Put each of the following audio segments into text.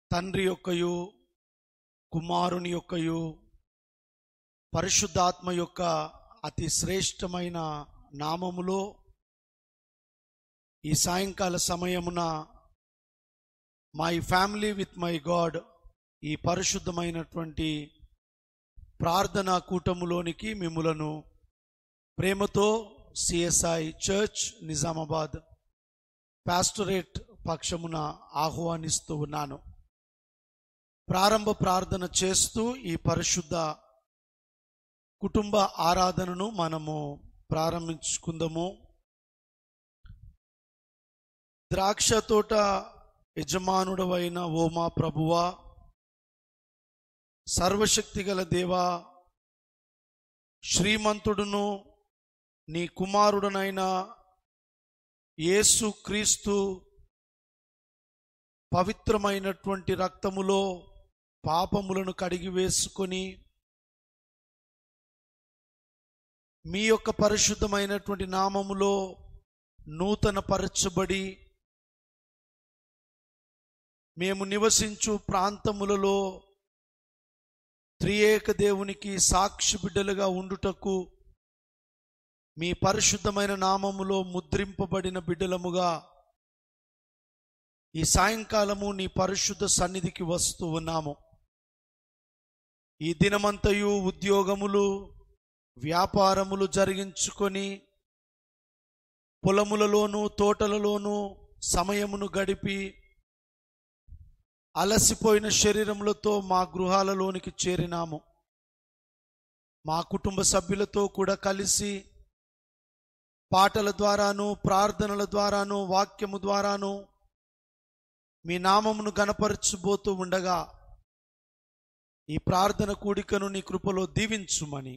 తండ్రి యొక్కయు కుమారుని యొక్కయు పరిశుద్ధాత్మ యొక్క అతి శ్రేష్టమైన నామములో ఈ సాయంకాల సమయమున my family with my God ఈ పరిశుద్ధమైనటువంటి ప్రార్థనా కూటములోనికి మిమ్ములను ప్రేమతో సిఎస్ఐ చర్చ్ నిజామాబాద్ పాస్టరేట్ పక్షమున ఆహ్వానిస్తూ ఉన్నాను ప్రారంభ ప్రార్థన చేస్తూ ఈ పరిశుద్ధ కుటుంబ ఆరాధనను మనము ప్రారంభించుకుందాము ద్రాక్ష తోట యజమానుడవైన ఓ మా ప్రభువా సర్వశక్తి గల దేవా శ్రీమంతుడును నీ కుమారుడనైన యేసు క్రీస్తు పవిత్రమైనటువంటి రక్తములో పాపములను కడిగి వేసుకొని మీ యొక్క పరిశుద్ధమైనటువంటి నామములో నూతన పరచబడి మేము నివసించు ప్రాంతములలో త్రియేక దేవునికి సాక్షి బిడ్డలుగా ఉండుటకు మీ పరిశుద్ధమైన నామములో ముద్రింపబడిన బిడ్డలముగా ఈ సాయంకాలము నీ పరిశుద్ధ సన్నిధికి వస్తూ ఉన్నాము ఈ దినమంతయు ఉద్యోగములు వ్యాపారములు జరిగించుకొని పొలములలోను తోటలలోను సమయమును గడిపి అలసిపోయిన శరీరములతో మా గృహాలలోనికి చేరినాము మా కుటుంబ సభ్యులతో కూడా కలిసి పాటల ద్వారాను ప్రార్థనల ద్వారాను వాక్యము ద్వారాను మీ నామమును గనపరచబోతూ ఉండగా ఈ ప్రార్థన కూడికను నీ కృపలో దీవించుమని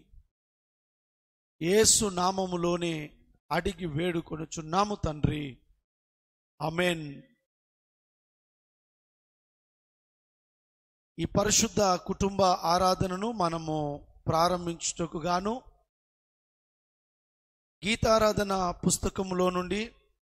యేసు నామములోనే అడిగి వేడుకొనుచున్నాము తండ్రి అమెన్ ఈ పరిశుద్ధ కుటుంబ ఆరాధనను మనము ప్రారంభించుటకు గాను గీతారాధన పుస్తకములో నుండి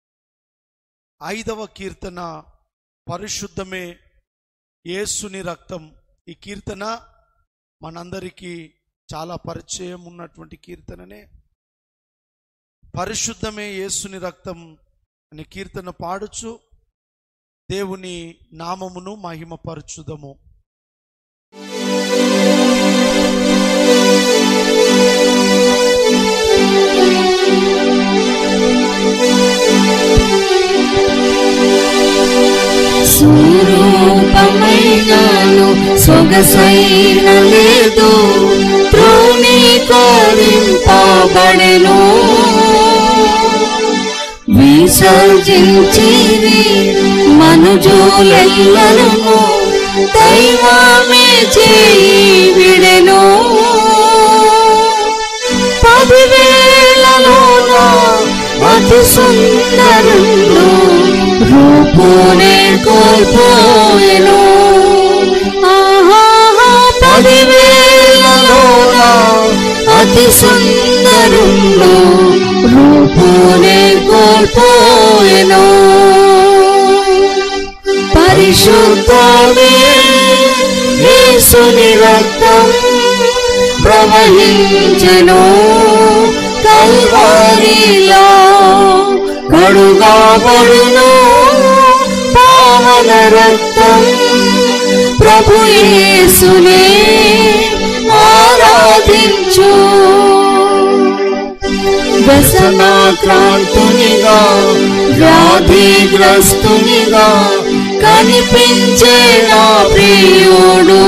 ఐదవ కీర్తన పరిశుద్ధమే యేసుని రక్తం ఈ కీర్తన మనందరికీ చాలా పరిచయం ఉన్నటువంటి కీర్తననే పరిశుద్ధమే యేసుని రక్తం అనే కీర్తన పాడుచు దేవుని నామమును మహిమపరచుదము స్వరూపమైనాను సొగసైన లేదు త్రోణీకరింపబడెను విసర్జించిరి మనుజులెల్లరూ దైవమే చేయి విడెను పదివేలలోన అతి సుందరుడు రూపునే కోల్పోయెను ఆహాహా, పదివేలలోన అతి సుందరుడు రూపునే కోల్పోయెను పరిశుద్ధమే యేసుని రక్తం ప్రవహించెను కల్వారిలో కడుగాబడును పావన రక్తం ప్రభు యేసునే ఆరాధించు వ్యసనాక్రాంతునిగా వ్యాధిగ్రస్తునిగా కనిపించే నా ప్రియుడు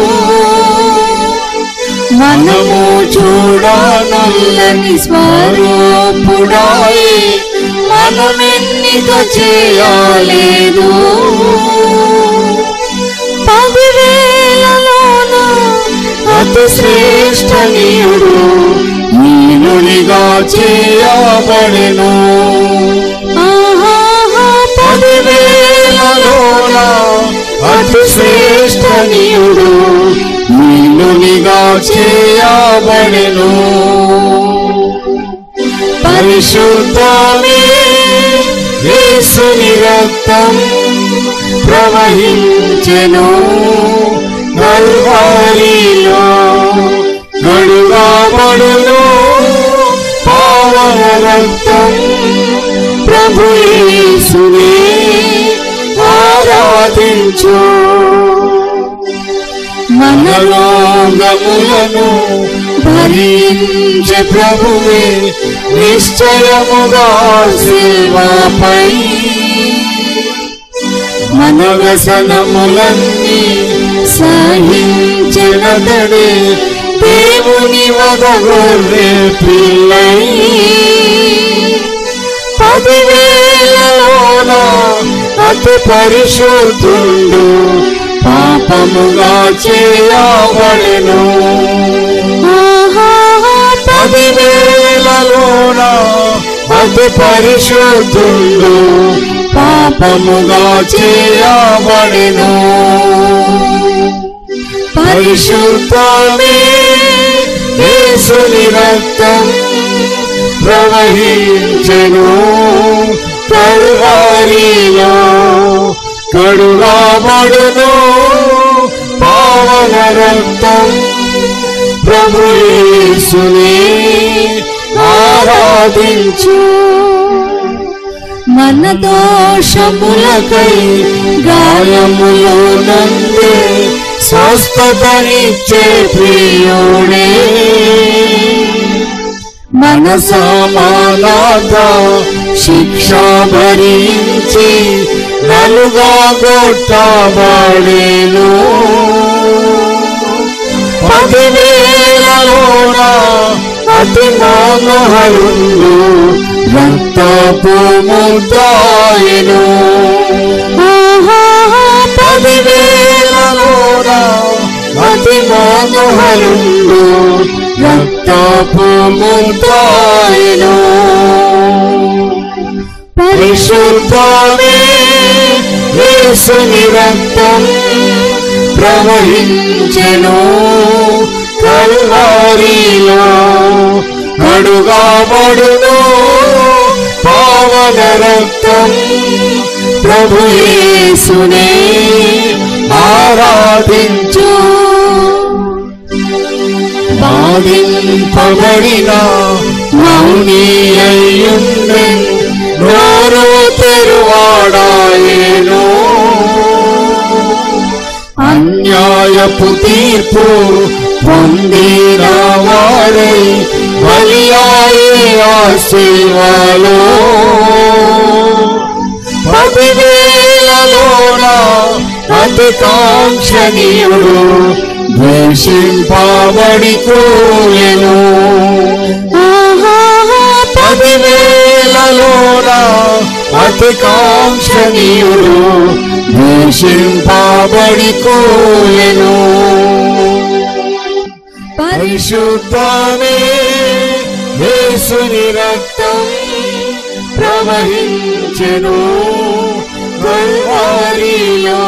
మనము చూడనల్లని స్వరూపుడాయి మనమెన్నిక చేయలేదు పదివేలలోన అతి శ్రేష్టనీయుడు నీనునిగా చేయబడెను ఆహాహా, పదివేలలోన అతి శ్రేష్టనీయుడు నీనునిగా చేయబడెను పరిశుద్ధమే యేసుని రక్తం ప్రవహించెను ప్రవహించెను కల్వారిలో గడుగాబడును పావన రక్తం ప్రభు యేసునే ఆరాధించు మన రోగములను భరించే ప్రభువే నిశ్చయముగా శిల్వాపై మన వ్యసనములన్నీ సహించినతడే దేవుని వదగొర్రె పిల్లై పదివేలలోన అతి పరిశుద్ధుండు పాపముగా చేయబడెను పదివేలలోన అతి పరిశుద్ధుండు పాపముగా చేయబడెను పరిశుద్ధమే యేసుని రక్తం ప్రవహించెను కల్వారిలో కడుగాబడును పావన రక్తం ప్రభు యేసునే ఆరాధించు మన దోషములకై గాయములు నందే స్వస్థతనిచ్చే ప్రియుడే మన సమానాత శిక్ష భరించి నలుగా కొట్టబడేను పదివేలలోన అతి మనోహరుడు రక్తపు ముద్దాయను పదివేలలోన అతి మనోహరుడు రక్తపు ముద్దాయను పరిశుద్ధమే యేసుని రక్తం ప్రవహించెను కల్వారిలో కడుగాబడును పావన రక్తం ప్రభు యేసునే ఆరాధించు బాధింపబడిన మౌని అయ్యుండెన్ నోరు తెరువాడాయేను అన్యాయపు తీర్పు పొందిన వాడై బలియాయే ఆ శివలో పదివేలలోన అతి కాంక్షణీయుడు ద్వేషింపబడి కోయను పదివేలలోన అతి కాంక్షణీయుడు ద్వేషింపబడి కోయను పరిశుద్ధమే యేసుని రక్తం ప్రవహించెను కల్వారిలో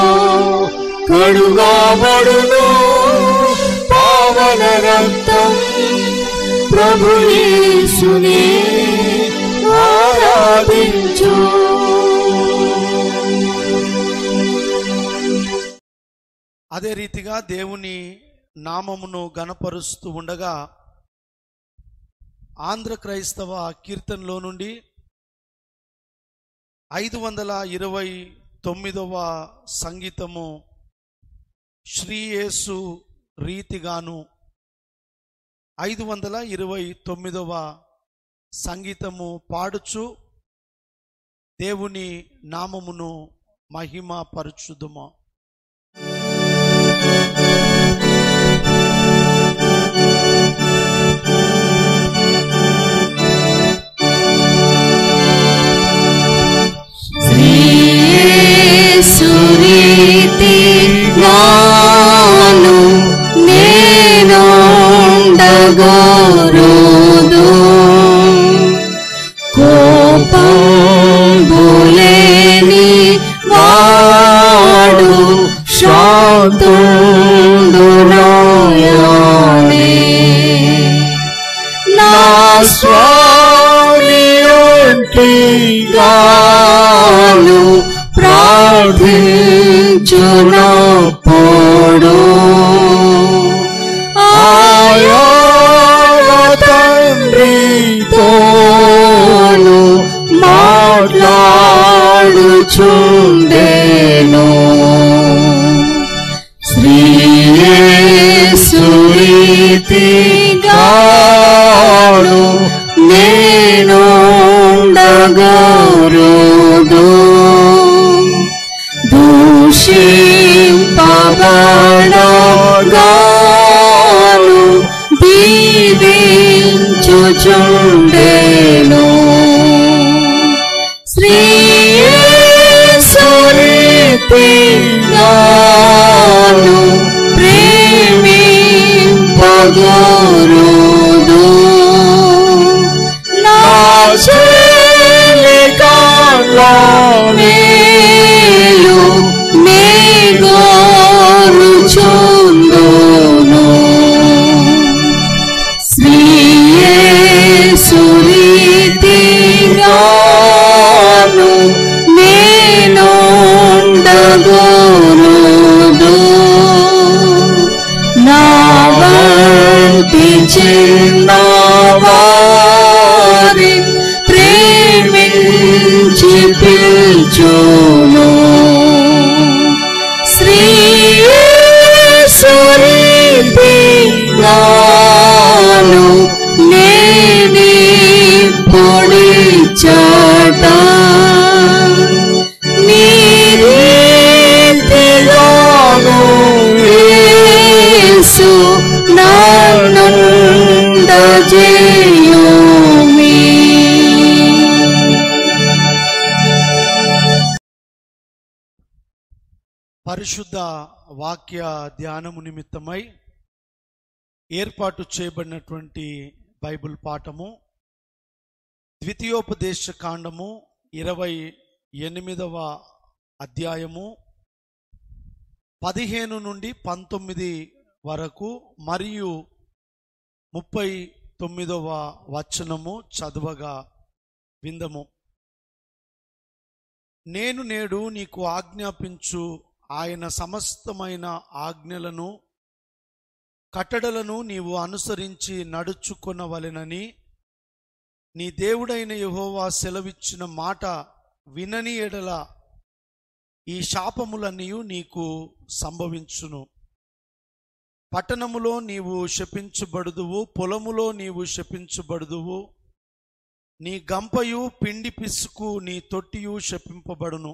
కడుగాబడును పావన రక్తం ప్రభు యేసుని ఆరాధించు అదే రీతిగా దేవుని నామమును గణపరుస్తూ ఉండగా ఆంధ్ర క్రైస్తవ కీర్తనలో నుండి ఐదు వందల ఇరవై తొమ్మిదవ సంగీతము శ్రీయేసు రీతిగాను ఐదు వందల ఇరవై తొమ్మిదవ సంగీతము పాడుచు దేవుని నామమును మహిమ పరచుదుమా సురీతి నాను నేనుండగోరుదు కోపం బులేని వాడు స్థుతించునప్పుడు ఆయా తండ్రితోను మాట్లాడుచుండేను శ్రీయేసురీతిగాను నేను ఉండగోరుదు దూషింపబడగాను దీవించుచుండేను శ్రీయేసురీతిగాను ప్రేమింపగోరుదు నా చెలికల్లానేయు నే గోరుచుందును శ్రీయేసురీతిగాను నేను ఉండగోరుదు నా వంటి చిన్నవారి ప్రేమించి పిల్చును శ్రీయేసురీతిగాను నేని పొడి చాట నీరీతిగాను యేసు నన్నుండజేయుమి పరిశుద్ధ వాక్య ధ్యానము నిమిత్తమై ఏర్పాటు చేయబడినటువంటి బైబిల్ పాఠము ద్వితీయోపదేశ కాండము ఇరవై ఎనిమిదవ అధ్యాయము పదిహేను నుండి పంతొమ్మిది వరకు మరియు ముప్పై తొమ్మిదవ వచనము చదవగా విందము నేను నేడు నీకు ఆజ్ఞాపించు ఆయన సమస్తమైన ఆజ్ఞలను కట్టడలను నీవు అనుసరించి నడుచుకొనవలెనని నీ దేవుడైన యెహోవా సెలవిచ్చిన మాట వినని ఎడల ఈ శాపములన్నీ నీకు సంభవించును పట్టణములో నీవు శపించబడుదువు పొలములో నీవు శపించబడుదువు నీ గంపయు పిండి పిసుకు నీ తొట్టియు శపింపబడును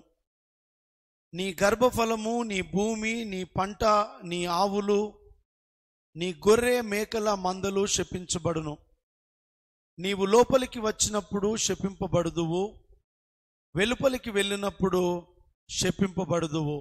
నీ గర్భఫలము నీ భూమి నీ పంట నీ ఆవులు నీ గొర్రె మేకల మందలు శపించబడును నీవు లోపలికి వచ్చినప్పుడు శపింపబడుదువు వెలుపలికి వెళ్ళినప్పుడు శపింపబడుదువు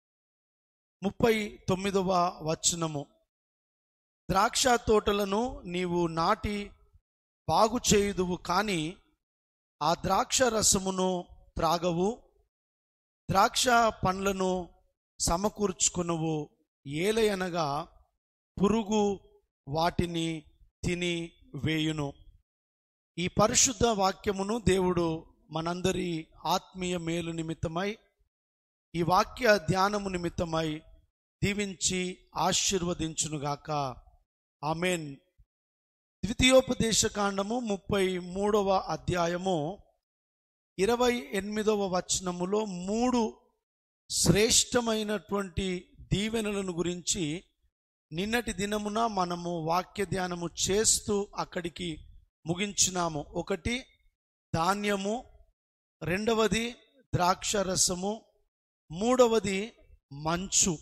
ముప్పై తొమ్మిదవ వచనము ద్రాక్ష తోటలను నీవు నాటి బాగు చేయుదువు కానీ ఆ ద్రాక్ష రసమును త్రాగవు ద్రాక్ష పండ్లను సమకూర్చుకునువు ఏలయనగా పురుగు వాటిని తిని వేయును ఈ పరిశుద్ధ వాక్యమును దేవుడు మనందరి ఆత్మీయ మేలు నిమిత్తమై ఈ వాక్య ధ్యానము నిమిత్తమై దీవించి ఆశీర్వదించునుగాక ఆమెన్ ద్వితీయోపదేశ కాండము ముప్పై మూడవ అధ్యాయము ఇరవై ఎనిమిదవ వచనములో మూడు శ్రేష్టమైనటువంటి దీవెనలను గురించి నిన్నటి దినమున మనము వాక్య ధ్యానము చేస్తూ అక్కడికి ముగించినాము ఒకటి ధాన్యము రెండవది ద్రాక్షరసము మూడవది మంచు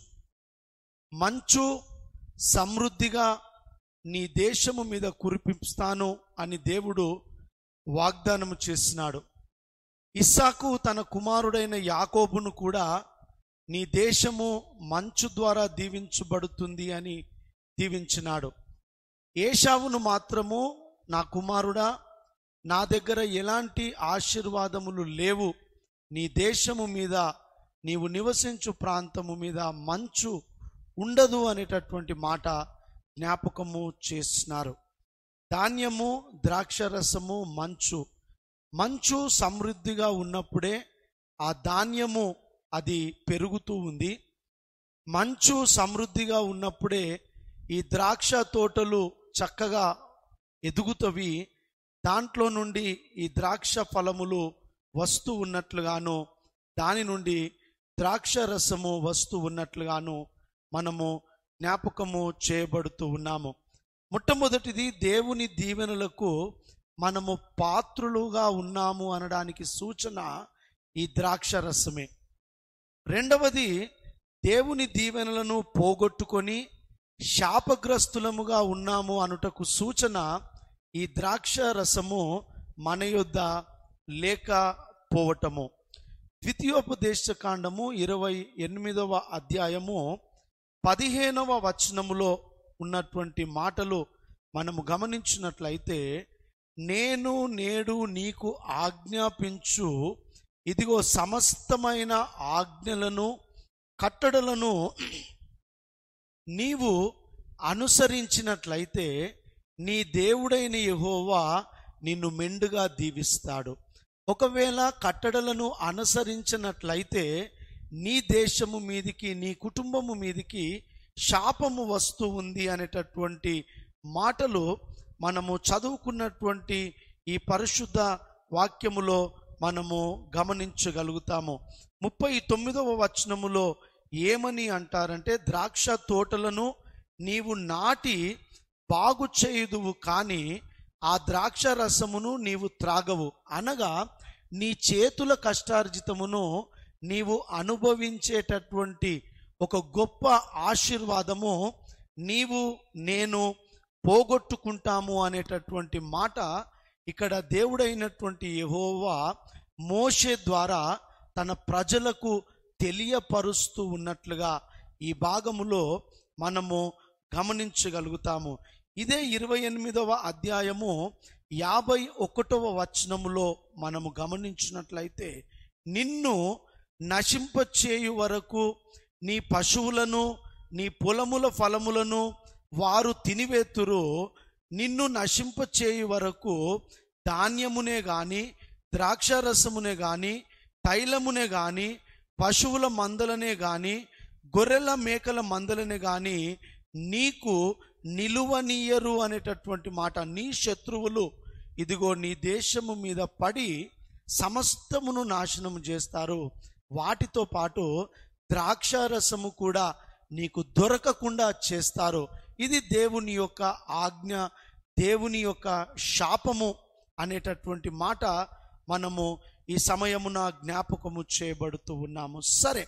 మంచు సమృద్ధిగా నీ దేశము మీద కురిపిస్తాను అని దేవుడు వాగ్దానము చేసినాడు ఇస్సాకు తన కుమారుడైన యాకోబును కూడా నీ దేశము మంచు ద్వారా దీవించబడుతుంది అని దీవించినాడు ఏషావును మాత్రము నా కుమారుడా నా దగ్గర ఎలాంటి ఆశీర్వాదములు లేవు నీ దేశము మీద నీవు నివసించు ప్రాంతము మీద మంచు ఉండదు అనేటటువంటి మాట జ్ఞాపకము చేసినారు ధాన్యము ద్రాక్షరసము మంచు మంచు సమృద్ధిగా ఉన్నప్పుడే ఆ ధాన్యము అది పెరుగుతూ ఉంది మంచు సమృద్ధిగా ఉన్నప్పుడే ఈ ద్రాక్ష తోటలు చక్కగా ఎదుగుతవి దాంట్లో నుండి ఈ ద్రాక్ష ఫలములు వస్తూ ఉన్నట్లుగాను దాని నుండి ద్రాక్ష రసము వస్తూ ఉన్నట్లుగాను మనము జ్ఞాపకము చేయబడుతూ ఉన్నాము మొట్టమొదటిది దేవుని దీవెనలకు మనము పాత్రులుగా ఉన్నాము అనడానికి సూచన ఈ ద్రాక్ష రసమే రెండవది దేవుని దీవెనలను పోగొట్టుకొని శాపగ్రస్తులముగా ఉన్నాము అనుటకు సూచన ఈ ద్రాక్ష రసము మన యొద్ద లేకపోవటము ద్వితీయోపదేశ కాండము ఇరవై ఎనిమిదవ అధ్యాయము పదిహేనవ వచనములో ఉన్నటువంటి మాటలు మనము గమనించినట్లయితే నేను నేడు నీకు ఆజ్ఞాపించు ఇదిగో సమస్తమైన ఆజ్ఞలను కట్టడలను నీవు అనుసరించినట్లయితే నీ దేవుడైన యెహోవా నిన్ను మెండుగా దీవిస్తాడు ఒకవేళ కట్టడలను అనుసరించినట్లయితే నీ దేశము మీదికి నీ కుటుంబము మీదికి శాపము వస్తూ ఉంది అనేటటువంటి మాటలు మనము చదువుకున్నటువంటి ఈ పరిశుద్ధ వాక్యములో మనము గమనించగలుగుతాము ముప్పై తొమ్మిదవ వచనములో ఏమని అంటారంటే ద్రాక్ష తోటలను నీవు నాటి బాగు చేయుదువు కానీ ఆ ద్రాక్ష రసమును నీవు త్రాగవు అనగా నీ చేతుల కష్టార్జితమును నీవు అనుభవించేటటువంటి ఒక గొప్ప ఆశీర్వాదము నీవు నేను పోగొట్టుకుంటాము అనేటటువంటి మాట ఇక్కడ దేవుడైనటువంటి యెహోవా మోషే ద్వారా తన ప్రజలకు తెలియపరుస్తూ ఉన్నట్లుగా ఈ భాగములో మనము గమనించగలుగుతాము ఇదే ఇరవై ఎనిమిదవ అధ్యాయము యాభై ఒకటవ వచనములో మనము గమనించినట్లయితే నిన్ను నశింపచేయు వరకు నీ పశువులను నీ పొలముల ఫలములను వారు తినివేతురు నిన్ను నశింపచేయు వరకు ధాన్యమునే గాని ద్రాక్షారసమునే గాని తైలమునే గాని పశువుల మందలనే గాని గొర్రెల మేకల మందలనే గాని నీకు నిలువనీయరు అనేటటువంటి మాట నీ శత్రువులు ఇదిగో నీ దేశము మీద పడి సమస్తమును నాశనము చేస్తారు వాటితో పాటు ద్రాక్షారసము కూడా నీకు దొరకకుండా చేస్తారు ఇది దేవుని యొక్క ఆజ్ఞ దేవుని యొక్క శాపము అనేటటువంటి మాట మనము ఈ సమయమున జ్ఞాపకము చేయబడుతూ ఉన్నాము సరే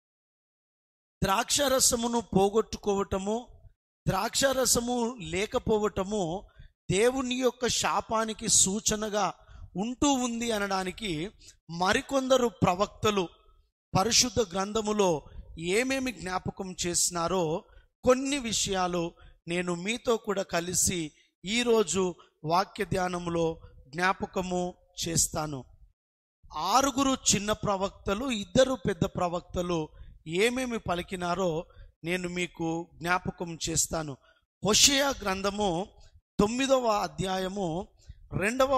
ద్రాక్షరసమును పోగొట్టుకోవటము ద్రాక్షరసము లేకపోవటము దేవుని యొక్క శాపానికి సూచనగా ఉంటూ ఉంది అనడానికి మరికొందరు ప్రవక్తలు పరిశుద్ధ గ్రంథములో ఏమేమి జ్ఞాపకం చేసినారో కొన్ని విషయాలు నేను మీతో కూడా కలిసి ఈరోజు వాక్య ధ్యానములో జ్ఞాపకము చేస్తాను ఆరుగురు చిన్న ప్రవక్తలు ఇద్దరు పెద్ద ప్రవక్తలు ఏమేమి పలికినారో నేను మీకు జ్ఞాపకం చేస్తాను హొషయ గ్రంథము తొమ్మిదవ అధ్యాయము రెండవ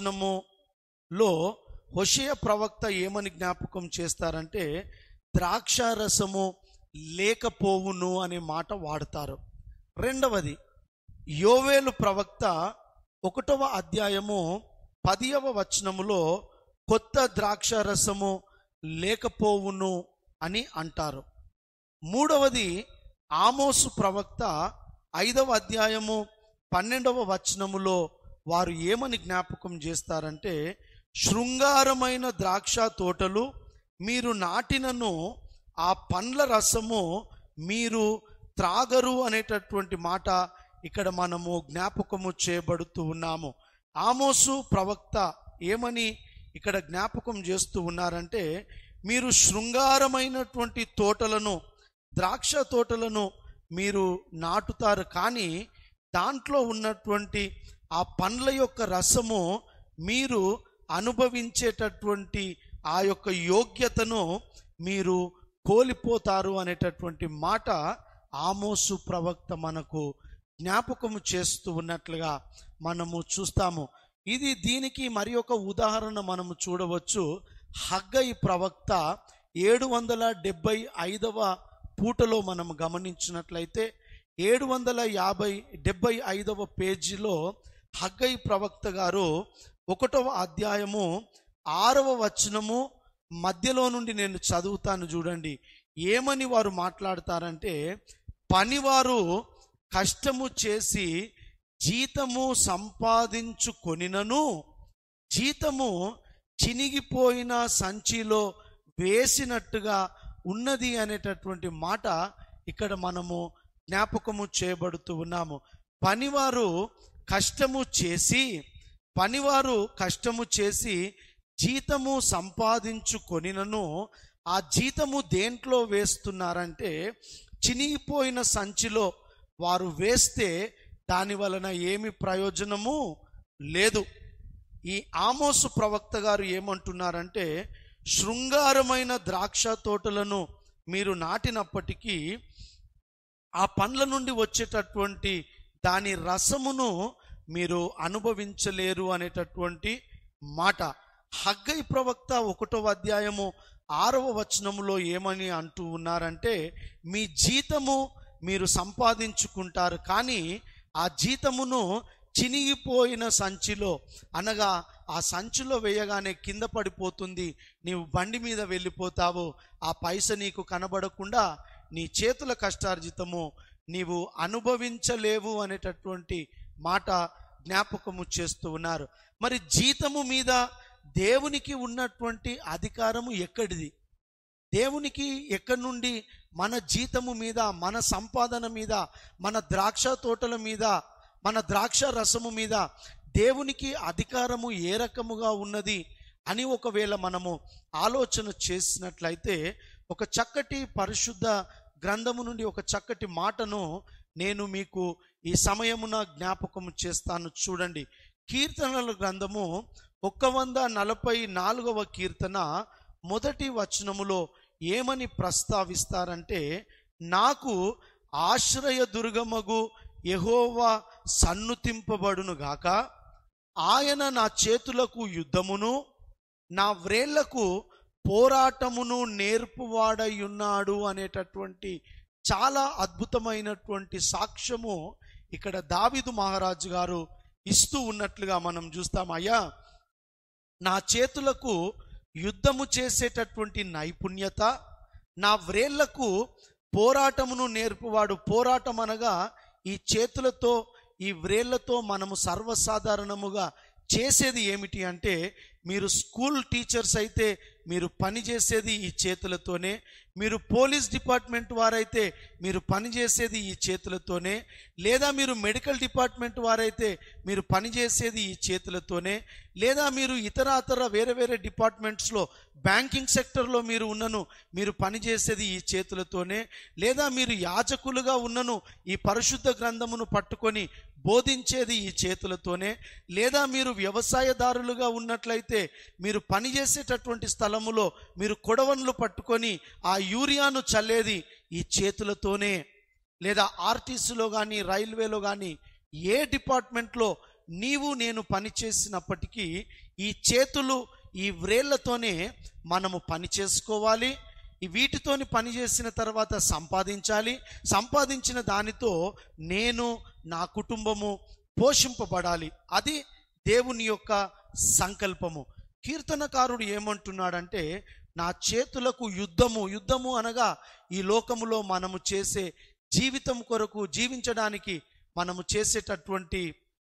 వచనములో హొషయ ప్రవక్త ఏమని జ్ఞాపకం చేస్తారంటే ద్రాక్షారసము లేకపోవును అనే మాట వాడతారు రెండవది యోవేలు ప్రవక్త ఒకటవ అధ్యాయము పదియవ వచనములో కొత్త ద్రాక్షారసము లేకపోవును అని అంటారు మూడవది ఆమోసు ప్రవక్త ఐదవ అధ్యాయము పన్నెండవ వచనములో వారు ఏమని జ్ఞాపకం చేస్తారంటే శృంగారమైన ద్రాక్ష తోటలు మీరు నాటినను ఆ పండ్ల రసము మీరు త్రాగరు అనేటటువంటి మాట ఇక్కడ మనము జ్ఞాపకము చేయబడుతూ ఉన్నాము ఆమోసు ప్రవక్త ఏమని ఇక్కడ జ్ఞాపకం చేస్తూ ఉన్నారంటే మీరు శృంగారమైనటువంటి తోటలను ద్రాక్ష తోటలను మీరు నాటుతారు కానీ దాంట్లో ఉన్నటువంటి ఆ పండ్ల యొక్క రసము మీరు అనుభవించేటటువంటి ఆ యొక్క యోగ్యతను మీరు కోల్పోతారు అనేటటువంటి మాట ఆమోసు ప్రవక్త మనకు జ్ఞాపకము చేస్తూ ఉన్నట్లుగా మనము చూస్తాము ఇది దీనికి మరి ఒక ఉదాహరణ మనము చూడవచ్చు హగ్గై ప్రవక్త ఏడు వందల డెబ్బై ఐదవ పూటలో మనం గమనించినట్లయితే ఏడు వందల యాభై డెబ్బై ఐదవ పేజీలో హగ్గై ప్రవక్త గారు ఒకటవ అధ్యాయము ఆరవ వచనము మధ్యలో నుండి నేను చదువుతాను చూడండి ఏమని వారు మాట్లాడతారంటే పనివారు కష్టము చేసి జీతము సంపాదించుకొనినను జీతము చినిగిపోయిన సంచిలో వేసినట్టుగా ఉన్నది అనేటటువంటి మాట ఇక్కడ మనము జ్ఞాపకము చేయబడుతూ ఉన్నాము పనివారు కష్టము చేసి పనివారు కష్టము చేసి జీతము సంపాదించుకొనినను ఆ జీతము దేంట్లో వేస్తున్నారంటే చినిగిపోయిన సంచిలో వారు వేస్తే దాని వలన ఏమి ప్రయోజనము లేదు ఈ ఆమోసు ప్రవక్త గారు ఏమంటున్నారంటే శృంగారమైన ద్రాక్ష తోటలను మీరు నాటినప్పటికీ ఆ పండ్ల నుండి వచ్చేటటువంటి దాని రసమును మీరు అనుభవించలేరు అనేటటువంటి మాట హగ్గై ప్రవక్త ఒకటో అధ్యాయము ఆరవ వచనములో ఏమని అంటూ ఉన్నారంటే మీ జీతము మీరు సంపాదించుకుంటారు కానీ ఆ జీతమును చినిగిపోయిన సంచిలో అనగా ఆ సంచిలో వేయగానే కింద పడిపోతుంది నీవు బండి మీద వెళ్ళిపోతావు ఆ పైస నీకు కనబడకుండా నీ చేతుల కష్టార్జితము నీవు అనుభవించలేవు అనేటటువంటి మాట జ్ఞాపకము చేస్తూ ఉన్నారు మరి జీతము మీద దేవునికి ఉన్నటువంటి అధికారము ఎక్కడిది దేవునికి ఎక్కడి నుండి మన జీతము మీద మన సంపాదన మీద మన ద్రాక్ష తోటల మీద మన ద్రాక్ష రసము మీద దేవునికి అధికారము ఏ రకముగా ఉన్నది అని ఒకవేళ మనము ఆలోచన చేసినట్లయితే ఒక చక్కటి పరిశుద్ధ గ్రంథము నుండి ఒక చక్కటి మాటను నేను మీకు ఈ సమయమున జ్ఞాపకము చేస్తాను చూడండి కీర్తనల గ్రంథము ఒక్క వంద నలభై నాలుగవ కీర్తన మొదటి వచనములో ఏమని ప్రస్తావిస్తారంటే నాకు ఆశ్రయ దుర్గమగు యహోవా సన్నుతింపబడును గాక ఆయన నా చేతులకు యుద్ధమును నా వ్రేళ్లకు పోరాటమును నేర్పువాడయున్నాడు అనేటటువంటి చాలా అద్భుతమైనటువంటి సాక్ష్యము ఇక్కడ దావిదు మహారాజు గారు ఇస్తూ ఉన్నట్లుగా మనం చూస్తాం అయ్యా నా చేతులకు యుద్ధము చేసేటటువంటి నైపుణ్యత నా వ్రేళ్లకు పోరాటమును నేర్పువాడు పోరాటం అనగా ఈ చేతులతో ఈ వ్రేళ్లతో మనము సర్వసాధారణముగా చేసేది ఏమిటి అంటే మీరు స్కూల్ టీచర్స్ అయితే మీరు పని చేసేది ఈ చేతులతోనే మీరు పోలీస్ డిపార్ట్మెంట్ వారైతే మీరు పని చేసేది ఈ చేతులతోనే లేదా మీరు మెడికల్ డిపార్ట్మెంట్ వారైతే మీరు పని చేసేది ఈ చేతులతోనే లేదా మీరు ఇతరాతర వేరే వేరే డిపార్ట్మెంట్స్లో బ్యాంకింగ్ సెక్టర్లో మీరు ఉన్నను మీరు పనిచేసేది ఈ చేతులతోనే లేదా మీరు యాజకులుగా ఉన్నను ఈ పరిశుద్ధ గ్రంథమును పట్టుకొని బోధించేది ఈ చేతులతోనే లేదా మీరు వ్యవసాయదారులుగా ఉన్నట్లయితే మీరు పనిచేసేటటువంటి స్థలములో మీరు కొడవన్లు పట్టుకొని ఆ యూరియాను చల్లేది ఈ చేతులతోనే లేదా ఆర్టీసీలో కానీ రైల్వేలో కానీ ఏ డిపార్ట్మెంట్లో నీవు నేను పని చేసినప్పటికీ ఈ చేతులు ఈ వ్రేళ్లతోనే మనము పని చేసుకోవాలి ఈ వీటితోని పని చేసిన తర్వాత సంపాదించాలి సంపాదించిన దానితో నేను నా కుటుంబము పోషింపబడాలి అది దేవుని యొక్క సంకల్పము కీర్తనకారుడు ఏమంటున్నాడంటే నా చేతులకు యుద్ధము యుద్ధము అనగా ఈ లోకములో మనము చేసే జీవితం కొరకు జీవించడానికి మనము చేసేటటువంటి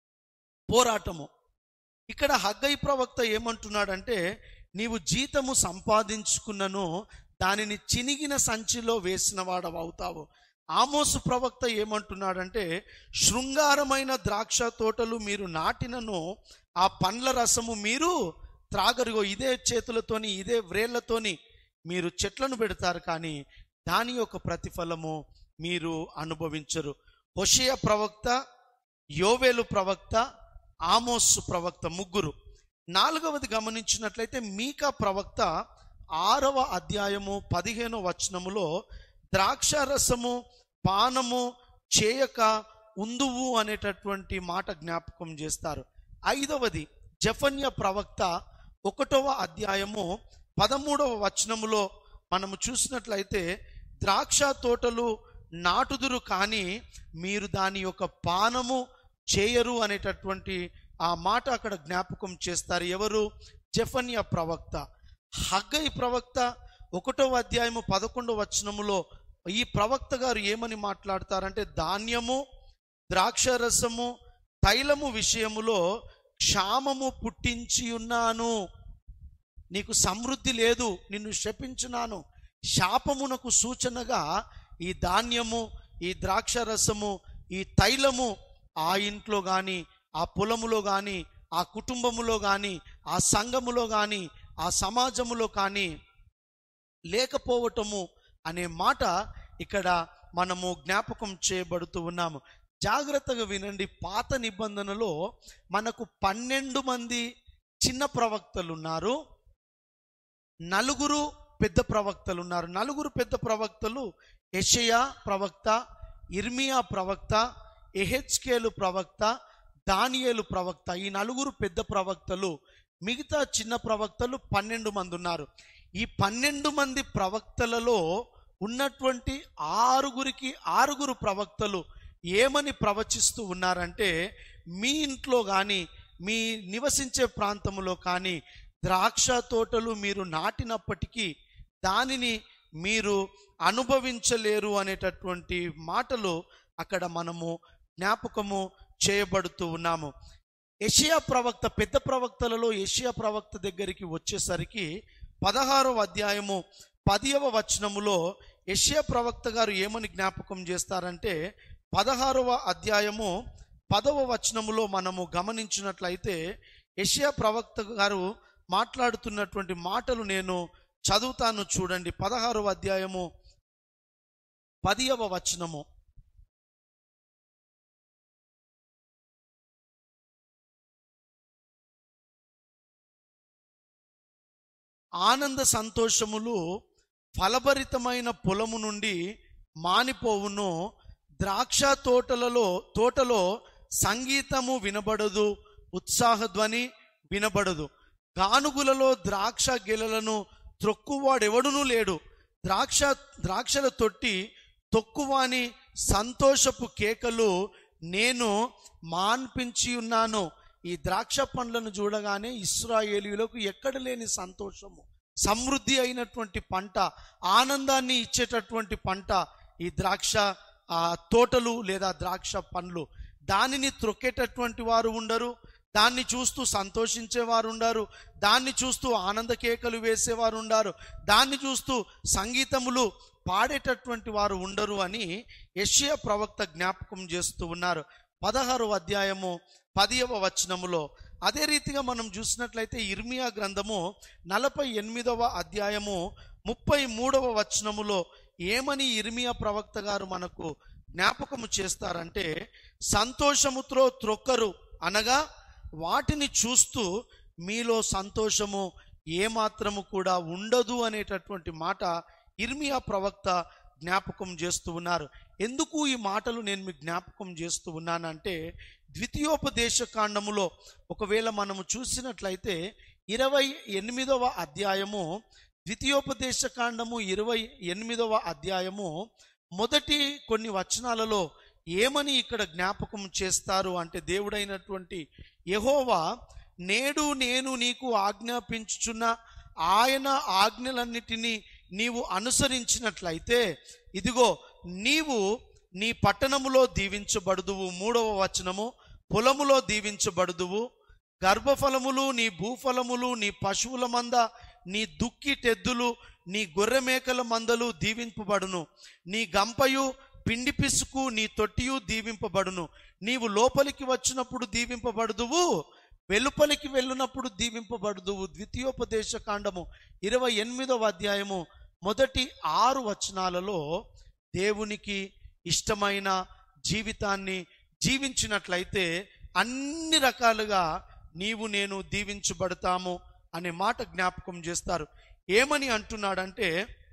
పోరాటము ఇక్కడ హగ్గై ప్రవక్త ఏమంటున్నాడంటే నీవు జీతము సంపాదించుకున్నను దానిని చినిగిన సంచిలో వేసిన వాడవవుతావు ఆమోసు ప్రవక్త ఏమంటున్నాడంటే శృంగారమైన ద్రాక్ష తోటలు మీరు నాటినను ఆ పండ్ల రసము మీరు త్రాగరుగో ఇదే చేతులతోని ఇదే వ్రేళ్లతోని మీరు చెట్లను పెడతారు కానీ దాని యొక్క ప్రతిఫలము మీరు అనుభవించరు హొషయ ప్రవక్త యోవేలు ప్రవక్త ఆమోస్ ప్రవక్త ముగ్గురు నాలుగవది గమనించినట్లయితే మీకా ప్రవక్త ఆరవ అధ్యాయము పదిహేనో వచనములో ద్రాక్షారసము పానము చేయక ఉందువు అనేటటువంటి మాట జ్ఞాపకం చేస్తారు ఐదవది జఫన్య ప్రవక్త ఒకటవ అధ్యాయము పదమూడవ వచనములో మనము చూసినట్లయితే ద్రాక్ష తోటలు నాటుదురు కానీ మీరు దాని యొక్క పానము చేయరు అనేటటువంటి ఆ మాట అక్కడ జ్ఞాపకం చేస్తారు ఎవరు జఫన్య ప్రవక్త హగ్గై ప్రవక్త ఒకటో అధ్యాయము పదకొండవ వచనములో ఈ ప్రవక్త గారు ఏమని మాట్లాడతారంటే ధాన్యము ద్రాక్షరసము తైలము విషయములో క్షామము పుట్టించి ఉన్నాను నీకు సమృద్ధి లేదు నిన్ను శపించున్నాను శాపమునకు సూచనగా ఈ ధాన్యము ఈ ద్రాక్షరసము ఈ తైలము ఆ ఇంట్లో కానీ ఆ పొలములో కానీ ఆ కుటుంబములో కానీ ఆ సంఘములో కానీ ఆ సమాజములో కానీ లేకపోవటము అనే మాట ఇక్కడ మనము జ్ఞాపకం చేయబడుతూ ఉన్నాము జాగ్రత్తగా వినండి పాత నిబంధనలో మనకు పన్నెండు మంది చిన్న ప్రవక్తలు ఉన్నారు నలుగురు పెద్ద ప్రవక్తలు ఉన్నారు నలుగురు పెద్ద ప్రవక్తలు యెషయా ప్రవక్త ఇర్మియా ప్రవక్త ఎహెచ్కేలు ప్రవక్త దానియేలు ప్రవక్త ఈ నలుగురు పెద్ద ప్రవక్తలు మిగతా చిన్న ప్రవక్తలు పన్నెండు మంది ఉన్నారు ఈ పన్నెండు మంది ప్రవక్తలలో ఉన్నటువంటి ఆరుగురికి ఆరుగురు ప్రవక్తలు ఏమని ప్రవచిస్తూ ఉన్నారంటే మీ ఇంట్లో కానీ మీ నివసించే ప్రాంతంలో కానీ ద్రాక్ష తోటలు మీరు నాటినప్పటికీ దానిని మీరు అనుభవించలేరు అనేటటువంటి మాటలు అక్కడ మనము జ్ఞాపకము చేయబడుతూ ఉన్నాము యషియా ప్రవక్త పెద్ద ప్రవక్తలలో యషియా ప్రవక్త దగ్గరికి వచ్చేసరికి పదహారవ అధ్యాయము పదియవ వచనములో యషియా ప్రవక్త గారు ఏమని జ్ఞాపకం చేస్తారంటే పదహారవ అధ్యాయము పదవ వచనములో మనము గమనించినట్లయితే యషియా ప్రవక్త గారు మాట్లాడుతున్నటువంటి మాటలు నేను చదువుతాను చూడండి పదహారవ అధ్యాయము పదియవ వచనము ఆనంద సంతోషములు ఫలభరితమైన పొలము నుండి మానిపోవును ద్రాక్ష తోటలలో తోటలో సంగీతము వినబడదు ఉత్సాహధ్వని వినబడదు గానుగులలో ద్రాక్ష గెలలను త్రొక్కువాడెవడునూ లేడు ద్రాక్ష ద్రాక్షల తొట్టి తొక్కువాని సంతోషపు కేకలు నేను మాన్పించి ఉన్నాను ఈ ద్రాక్ష పండ్లను చూడగానే ఇస్రాయేలీలకు ఎక్కడ లేని సంతోషము సమృద్ధి అయినటువంటి పంట ఆనందాన్ని ఇచ్చేటటువంటి పంట ఈ ద్రాక్ష ఆ, తోటలు లేదా ద్రాక్ష పండ్లు దానిని త్రొక్కేటటువంటి వారు ఉండరు దాన్ని చూస్తూ సంతోషించేవారు ఉండారు దాన్ని చూస్తూ ఆనంద కేకలు వేసేవారు ఉండారు దాన్ని చూస్తూ సంగీతములు పాడేటటువంటి వారు ఉండరు అని యెషయా ప్రవక్త జ్ఞాపకం చేస్తూ ఉన్నారు పదహారు అధ్యాయము పదియవ వచనములో అదే రీతిగా మనం చూసినట్లయితే ఇర్మియా గ్రంథము నలభై ఎనిమిదవ అధ్యాయము ముప్పై మూడవ వచనములో ఏమని ఇర్మియా ప్రవక్త గారు మనకు జ్ఞాపకము చేస్తారంటే సంతోషముతో త్రొక్కరు అనగా వాటిని చూస్తూ మీలో సంతోషము ఏమాత్రము కూడా ఉండదు అనేటటువంటి మాట ఇర్మియా ప్రవక్త జ్ఞాపకం చేస్తూ ఉన్నారు ఎందుకు ఈ మాటలు నేను మీకు జ్ఞాపకం చేస్తూ ఉన్నానంటే ద్వితీయోపదేశ కాండములో ఒకవేళ మనము చూసినట్లయితే ఇరవై ఎనిమిదవ అధ్యాయము ద్వితీయోపదేశ కాండము ఇరవై ఎనిమిదవ అధ్యాయము మొదటి కొన్ని వచనాలలో ఏమని ఇక్కడ జ్ఞాపకం చేస్తారు అంటే దేవుడైనటువంటి యెహోవా నేడు నేను నీకు ఆజ్ఞాపించుచున్న ఆయన ఆజ్ఞలన్నిటినీ నీవు అనుసరించినట్లయితే ఇదిగో నీవు నీ పట్టణములో దీవించబడుదువు మూడవ వచనము పొలములో దీవించబడుదువు గర్భఫలములు నీ భూఫలములు నీ పశువుల మంద నీ దుక్కి టెద్దులు నీ గొర్రె మేకల మందలు దీవింపబడును నీ గంపయు పిండి పిసుకు నీ తొట్టియు దీవింపబడును నీవు లోపలికి వచ్చినప్పుడు దీవింపబడుదువు వెలుపలికి వెళ్ళినప్పుడు దీవింపబడుదువు ద్వితీయోపదేశ కాండము ఇరవై ఎనిమిదవ అధ్యాయము మొదటి ఆరు వచనాలలో దేవునికి ఇష్టమైన జీవితాన్ని జీవించినట్లయితే అన్ని రకాలుగా నీవు నేను దీవించబడతాము అనే మాట జ్ఞాపకం చేస్తారు ఏమని అంటున్నాడంటే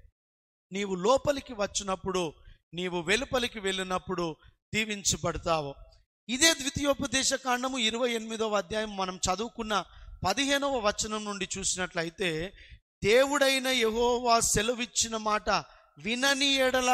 నీవు లోపలికి వచ్చినప్పుడు నీవు వెలుపలికి వెళ్ళినప్పుడు దీవించబడతావు ఇదే ద్వితీయోపదేశ కాండము ఇరవై ఎనిమిదవ అధ్యాయం మనం చదువుకున్న పదిహేనవ వచనం నుండి చూసినట్లయితే దేవుడైన యెహోవా సెలవిచ్చిన మాట వినని ఎడల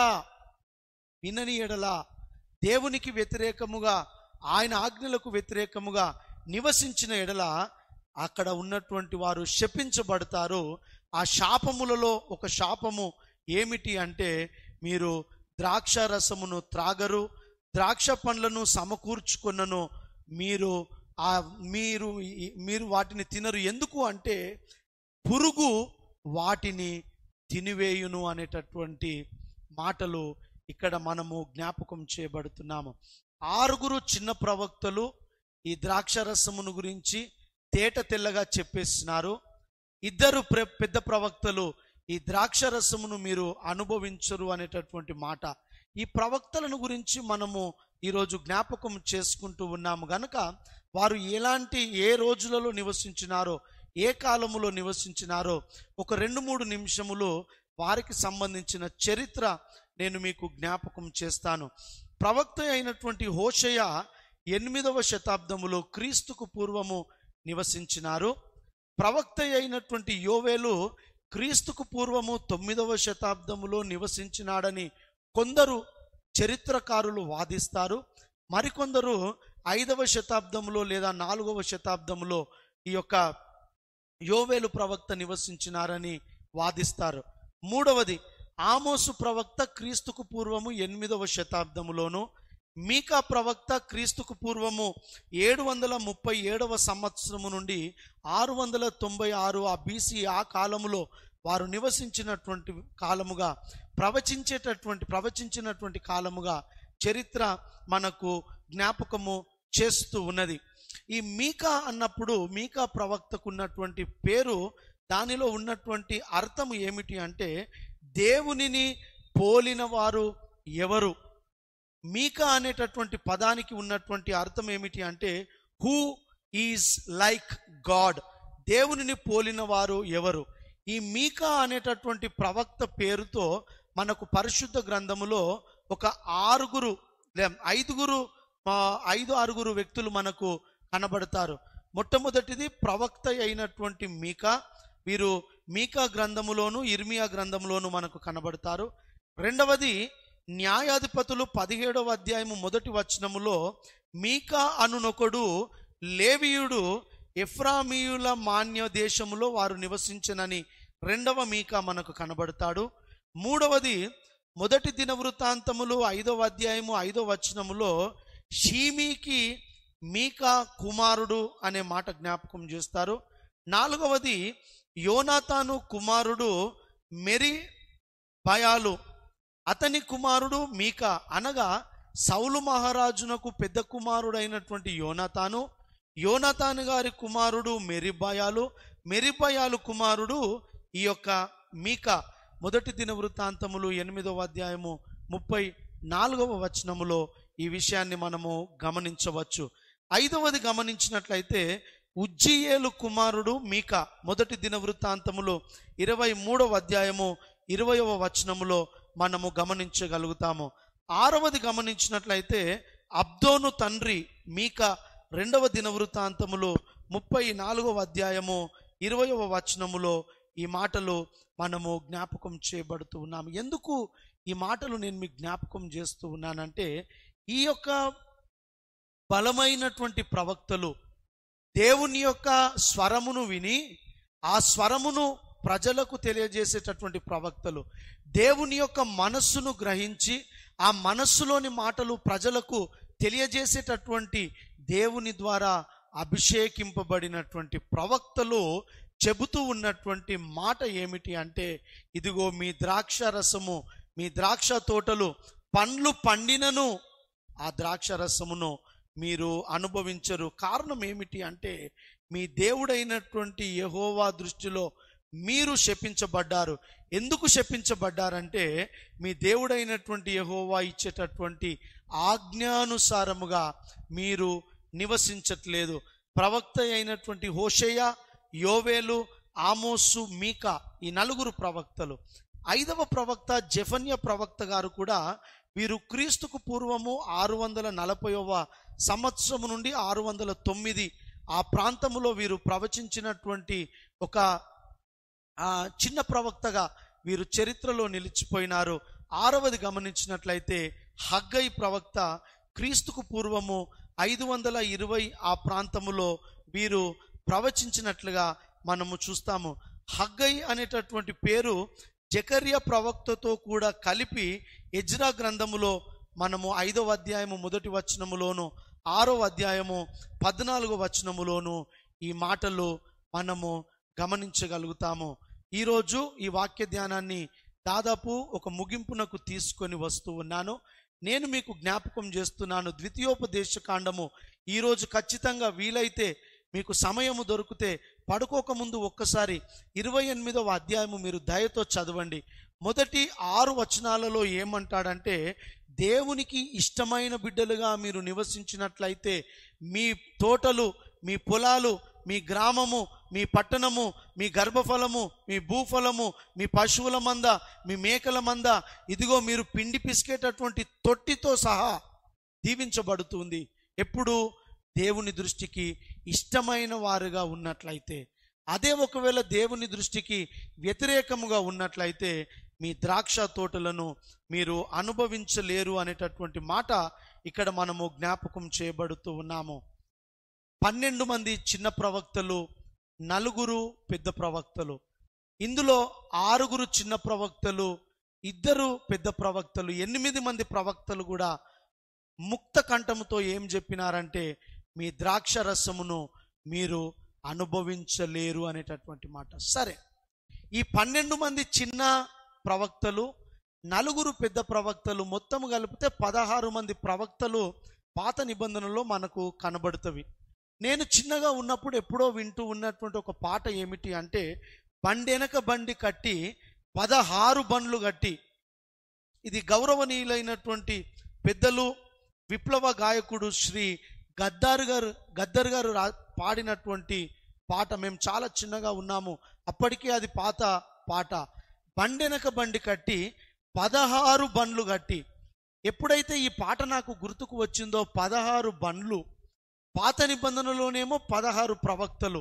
వినని ఎడల దేవునికి వ్యతిరేకముగా ఆయన ఆజ్ఞలకు వ్యతిరేకముగా నివసించిన ఎడల అక్కడ ఉన్నటువంటి వారు శపించబడతారు ఆ శాపములలో ఒక శాపము ఏమిటి అంటే మీరు ద్రాక్ష రసమును త్రాగరు ద్రాక్ష పండ్లను సమకూర్చుకున్నను మీరు ఆ మీరు ఈ- మీరు వాటిని తినరు ఎందుకు అంటే పురుగు వాటిని తినివేయును అనేటటువంటి మాటలు ఇక్కడ మనము జ్ఞాపకం చేయబడుతున్నాము ఆరుగురు చిన్న ప్రవక్తలు ఈ ద్రాక్ష రసమును గురించి తేట తెల్లగా చెప్పేస్తున్నారు ఇద్దరు ప్ర- పెద్ద ప్రవక్తలు ఈ ద్రాక్ష రసమును మీరు అనుభవించరు అనేటటువంటి మాట ఈ ప్రవక్తలను గురించి మనము ఈరోజు జ్ఞాపకం చేసుకుంటూ ఉన్నాము గనక వారు ఎలాంటి ఏ రోజులలో నివసించినారో ఏ కాలములో నివసించినారో ఒక రెండు మూడు నిమిషములు వారికి సంబంధించిన చరిత్ర నేను మీకు జ్ఞాపకం చేస్తాను ప్రవక్త అయినటువంటి హోషయ ఎనిమిదవ శతాబ్దములో క్రీస్తుకు పూర్వము నివసించినారు ప్రవక్త అయినటువంటి యోవేలు క్రీస్తుకు పూర్వము తొమ్మిదవ శతాబ్దములో నివసించినాడని కొందరు చరిత్రకారులు వాదిస్తారు మరికొందరు ఐదవ శతాబ్దంలో లేదా నాలుగవ శతాబ్దంలో ఈ యొక్క యోవేలు ప్రవక్త నివసించినారని వాదిస్తారు మూడవది ఆమోసు ప్రవక్త క్రీస్తుకు పూర్వము ఎనిమిదవ శతాబ్దములోను మీకా ప్రవక్త క్రీస్తుకు పూర్వము ఏడు వందల ముప్పై ఏడవ సంవత్సరము నుండి ఆరు వందల తొంభై ఆరు ఆ బీసీ ఆ కాలములో వారు నివసించినటువంటి కాలముగా ప్రవచించేటటువంటి ప్రవచించినటువంటి కాలముగా చరిత్ర మనకు జ్ఞాపకము చేస్తూ ఉన్నది ఈ మీకా అన్నప్పుడు మీకా ప్రవక్తకు ఉన్నటువంటి పేరు దానిలో ఉన్నటువంటి అర్థం ఏమిటి అంటే దేవునిని పోలిన వారు ఎవరు మీకా అనేటటువంటి పదానికి ఉన్నటువంటి అర్థం ఏమిటి అంటే హూ ఈజ్ లైక్ గాడ్ దేవునిని పోలిన వారు ఎవరు ఈ మీకా అనేటటువంటి ప్రవక్త పేరుతో మనకు పరిశుద్ధ గ్రంథములో ఒక ఆరుగురు లే- ఐదుగురు ఆ, ఐదు ఆరుగురు వ్యక్తులు మనకు కనబడతారు మొట్టమొదటిది ప్రవక్త అయినటువంటి మీకా వీరు మీకా గ్రంథములోను ఇర్మియా గ్రంథములోను మనకు కనబడతారు రెండవది న్యాయాధిపతులు పదిహేడవ అధ్యాయము మొదటి వచనములో మీకా అనునొకడు లేవియుడు ఎఫ్రామీయుల మాన్య దేశములో వారు నివసించనని రెండవ మీకా మనకు కనబడతాడు మూడవది మొదటి దిన వృత్తాంతములు ఐదవ అధ్యాయము ఐదవ వచనములో షీమీకి మీకా కుమారుడు అనే మాట జ్ఞాపకం చేస్తారు నాలుగవది యోనాతాను కుమారుడు మెరి భయాలు అతని కుమారుడు మీకా అనగా సౌలు మహారాజునకు పెద్ద కుమారుడైనటువంటి యోనాతాను యోనాతాను గారి కుమారుడు మెరిబయాలు మెరిబయాలు కుమారుడు ఈ యొక్క మీకా మొదటి దిన వృత్తాంతములు ఎనిమిదవ అధ్యాయము ముప్పై నాలుగవ వచనములో ఈ విషయాన్ని మనము గమనించవచ్చు ఐదవది గమనించినట్లయితే ఉజ్జియేలు కుమారుడు మీకా మొదటి దిన వృత్తాంతములో ఇరవై మూడవ అధ్యాయము ఇరవయవ వచనములో మనము గమనించగలుగుతాము ఆరవది గమనించినట్లయితే అబ్దోను తండ్రి మీకా రెండవ దిన వృత్తాంతములో ముప్పై నాలుగవ అధ్యాయము ఇరవయవ వచనములో ఈ మాటలు మనము జ్ఞాపకం చేయబడుతూ ఉన్నాము ఎందుకు ఈ మాటలు నేను మీకు జ్ఞాపకం చేస్తూ ఉన్నానంటే ఈ యొక్క బలమైనటువంటి ప్రవక్తలు దేవుని యొక్క స్వరమును విని ఆ స్వరమును ప్రజలకు తెలియజేసేటటువంటి ప్రవక్తలు దేవుని యొక్క మనస్సును గ్రహించి ఆ మనస్సులోని మాటలు ప్రజలకు తెలియజేసేటటువంటి దేవుని ద్వారా అభిషేకింపబడినటువంటి ప్రవక్తలు చెబుతూ ఉన్నటువంటి మాట ఏమిటి అంటే ఇదిగో మీ ద్రాక్ష రసము మీ ద్రాక్ష తోటలు పండ్లు పండినను ఆ ద్రాక్ష రసమును మీరు అనుభవించరు కారణం ఏమిటి అంటే మీ దేవుడైనటువంటి యహోవా దృష్టిలో మీరు శపించబడ్డారు ఎందుకు శపించబడ్డారంటే మీ దేవుడైనటువంటి యహోవా ఇచ్చేటటువంటి ఆజ్ఞానుసారముగా మీరు నివసించట్లేదు ప్రవక్త అయినటువంటి హోషయ్య యోవేలు ఆమోసు మీకా ఈ నలుగురు ప్రవక్తలు ఐదవ ప్రవక్త జఫన్య ప్రవక్త గారు కూడా వీరు క్రీస్తుకు పూర్వము ఆరు వందల నలభైవ సంవత్సరము నుండి ఆరు వందల తొమ్మిది ఆ ప్రాంతములో వీరు ప్రవచించినటువంటి ఒక ఆ చిన్న ప్రవక్తగా వీరు చరిత్రలో నిలిచిపోయినారు ఆరవది గమనించినట్లయితే హగ్గై ప్రవక్త క్రీస్తుకు పూర్వము ఐదు వందల ఇరవై ఆ ప్రాంతములో వీరు ప్రవచించినట్లుగా మనము చూస్తాము హగ్గై అనేటటువంటి పేరు జకర్య ప్రవక్తతో కూడా కలిపి ఎజ్రా గ్రంథములో మనము ఐదవ అధ్యాయము మొదటి వచనములోను ఆరో అధ్యాయము పద్నాలుగో వచనములోను ఈ మాటలు మనము గమనించగలుగుతాము ఈరోజు ఈ వాక్య ధ్యానాన్ని దాదాపు ఒక ముగింపునకు తీసుకొని వస్తూ ఉన్నాను నేను మీకు జ్ఞాపకం చేస్తున్నాను ద్వితీయోపదేశ కాండము ఈరోజు ఖచ్చితంగా వీలైతే మీకు సమయము దొరికితే పడుకోక ముందు ఒక్కసారి ఇరవై ఎనిమిదవ అధ్యాయము మీరు దయతో చదవండి మొదటి ఆరు వచనాలలో ఏమంటాడంటే దేవునికి ఇష్టమైన బిడ్డలుగా మీరు నివసించినట్లయితే మీ తోటలు మీ పొలాలు మీ గ్రామము మీ పట్టణము మీ గర్భఫలము మీ భూఫలము మీ పశువుల మంద మీ మేకల మంద ఇదిగో మీరు పిండి పిసికేటటువంటి తొట్టితో సహా దీవించబడుతుంది ఎప్పుడు దేవుని దృష్టికి ఇష్టమైన వారుగా ఉన్నట్లయితే అదే ఒకవేళ దేవుని దృష్టికి వ్యతిరేకముగా ఉన్నట్లయితే మీ ద్రాక్ష తోటలను మీరు అనుభవించలేరు అనేటటువంటి మాట ఇక్కడ మనము జ్ఞాపకం చేయబడుతూ ఉన్నాము పన్నెండు మంది చిన్న ప్రవక్తలు నలుగురు పెద్ద ప్రవక్తలు ఇందులో ఆరుగురు చిన్న ప్రవక్తలు ఇద్దరు పెద్ద ప్రవక్తలు ఎనిమిది మంది ప్రవక్తలు కూడా ముక్త కంఠముతో ఏం చెప్పినారంటే మీ ద్రాక్ష రసమును మీరు అనుభవించలేరు అనేటటువంటి మాట సరే ఈ పన్నెండు మంది చిన్న ప్రవక్తలు నలుగురు పెద్ద ప్రవక్తలు మొత్తం కలిపితే పదహారు మంది ప్రవక్తలు పాత నిబంధనలో మనకు కనబడుతవి నేను చిన్నగా ఉన్నప్పుడు ఎప్పుడో వింటూ ఉన్నటువంటి ఒక పాట ఏమిటి అంటే బండెనక బండి కట్టి పదహారు బండ్లు కట్టి ఇది గౌరవనీయులైనటువంటి పెద్దలు విప్లవ గాయకుడు శ్రీ గద్దార్ గారు గద్దర్ గారు రా పాడినటువంటి పాట మేము చాలా చిన్నగా ఉన్నాము అప్పటికే అది పాత పాట బండెనక బండి కట్టి పదహారు బండ్లు కట్టి ఎప్పుడైతే ఈ పాట నాకు గుర్తుకు వచ్చిందో పదహారు బండ్లు పాత నిబంధనలోనేమో పదహారు ప్రవక్తలు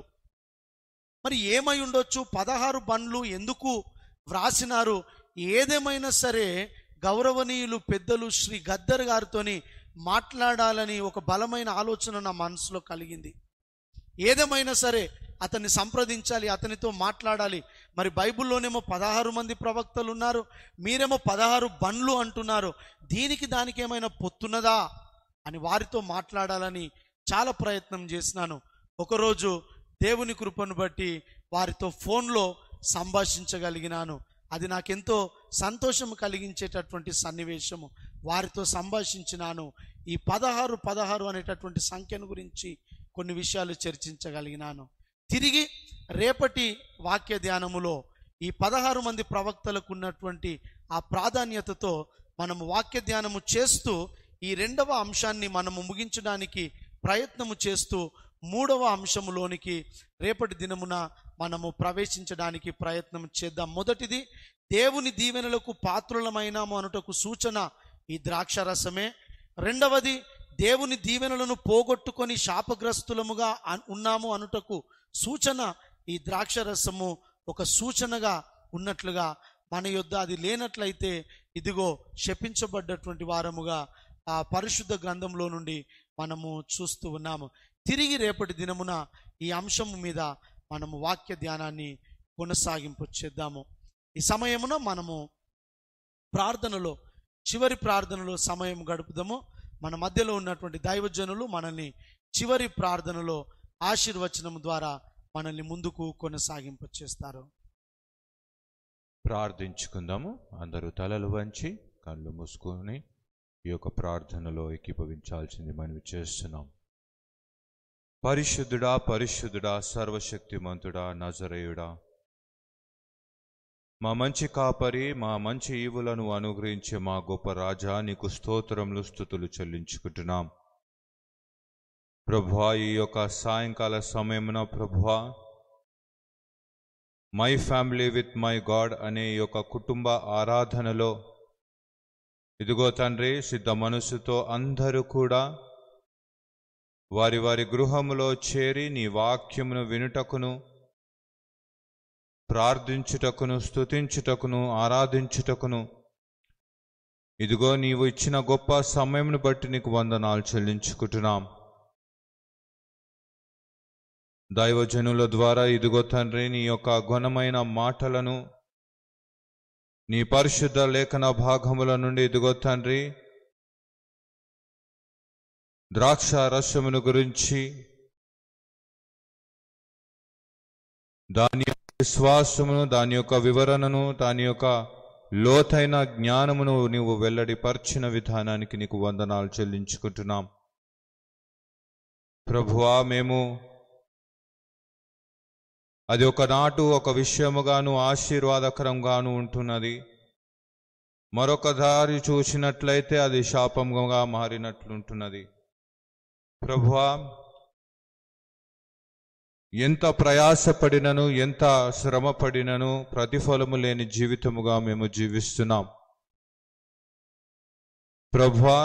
మరి ఏమై ఉండొచ్చు పదహారు బండ్లు ఎందుకు వ్రాసినారు ఏదేమైనా సరే గౌరవనీయులు పెద్దలు శ్రీ గద్దర్ గారితోని మాట్లాడాలని ఒక బలమైన ఆలోచన నా మనసులో కలిగింది ఏదేమైనా సరే అతన్ని సంప్రదించాలి అతనితో మాట్లాడాలి మరి బైబిల్లోనేమో పదహారు మంది ప్రవక్తలు ఉన్నారు మీరేమో పదహారు బండ్లు అంటున్నారు దీనికి దానికి ఏమైనా పొత్తున్నదా అని వారితో మాట్లాడాలని చాలా ప్రయత్నం చేసినాను ఒకరోజు దేవుని కృపను బట్టి వారితో ఫోన్లో సంభాషించగలిగినాను అది నాకెంతో సంతోషం కలిగించేటటువంటి సన్నివేశము వారితో సంభాషించినాను ఈ పదహారు పదహారు అనేటటువంటి సంఖ్యను గురించి కొన్ని విషయాలు చర్చించగలిగినాను తిరిగి రేపటి వాక్య ధ్యానములో ఈ పదహారు మంది ప్రవక్తలకు ఉన్నటువంటి ఆ ప్రాధాన్యతతో మనము వాక్య ధ్యానము చేస్తూ ఈ రెండవ అంశాన్ని మనము ముగించడానికి ప్రయత్నము చేస్తూ మూడవ అంశములోనికి రేపటి దినమున మనము ప్రవేశించడానికి ప్రయత్నం చేద్దాం మొదటిది దేవుని దీవెనలకు పాత్రులమైనాము అనుటకు సూచన ఈ ద్రాక్షరసమే రెండవది దేవుని దీవెనలను పోగొట్టుకొని శాపగ్రస్తులముగా అన్- ఉన్నాము అనుటకు సూచన ఈ ద్రాక్షరసము ఒక సూచనగా ఉన్నట్లుగా మన యొద్ద అది లేనట్లయితే ఇదిగో శపించబడ్డటువంటి వారముగా ఆ పరిశుద్ధ గ్రంథంలో నుండి మనము చూస్తూ ఉన్నాము తిరిగి రేపటి దినమున ఈ అంశము మీద మనము వాక్య ధ్యానాన్ని కొనసాగింపు చేద్దాము ఈ సమయమున మనము ప్రార్థనలో చివరి ప్రార్థనలో సమయం గడుపుదాము మన మధ్యలో ఉన్నటువంటి దైవజనులు మనల్ని చివరి ప్రార్థనలో ఆశీర్వచనం ద్వారా మనల్ని ముందుకు కొనసాగింపు చేస్తారు ప్రార్థించుకుందాము అందరూ తలలు వంచి కళ్ళు మూసుకొని ఈ యొక్క ప్రార్థనలో ఏకీభవించాల్సింది మనవి చేస్తున్నాం పరిశుద్ధుడా పరిశుద్ధుడా సర్వశక్తిమంతుడా నజరేయుడా మా మంచి కాపరి మా మంచి ఈవులను అనుగ్రహించే మా గొప్ప రాజా నీకు స్తోత్రములు స్థుతులు చెల్లించుకుంటున్నాం ప్రభువా ఈ యొక్క సాయంకాల సమయమున ప్రభువా my family with my God అనే ఈ యొక్క కుటుంబ ఆరాధనలో ఇదిగో తండ్రి సిద్ధ మనసుతో అందరూ కూడా వారి వారి గృహములో చేరి నీ వాక్యమును వినుటకును ప్రార్థించుటకును స్తుతించుటకును ఆరాధించుటకును ఇదిగో నీవు ఇచ్చిన గొప్ప సమయంను బట్టి నీకు వందనాలు చెల్లించుకుంటున్నాం దైవజనుల ద్వారా ఇదిగో తండ్రి నీ యొక్క గుణమైన మాటలను నీ పరిశుద్ధ లేఖన భాగముల నుండి ఇదిగో తండ్రి ద్రాక్ష రసమును గురించి దాని యొక్క విశ్వాసమును దాని యొక్క వివరణను దాని యొక్క లోతైన జ్ఞానమును నీవు వెల్లడిపరిచిన విధానానికి నీకు వందనాలు చెల్లించుకుంటున్నాం ప్రభువా మేము అది ఒకనాటు ఒక విషయముగాను ఆశీర్వాదకరంగాను ఉంటున్నది మరొక దారి చూసినట్లయితే అది శాపంగా మారినట్లుంటున్నది ప్రభువా ఎంత ప్రయాసపడినను ఎంత శ్రమపడినను ప్రతిఫలము లేని జీవితముగా మేము జీవిస్తున్నాం ప్రభువా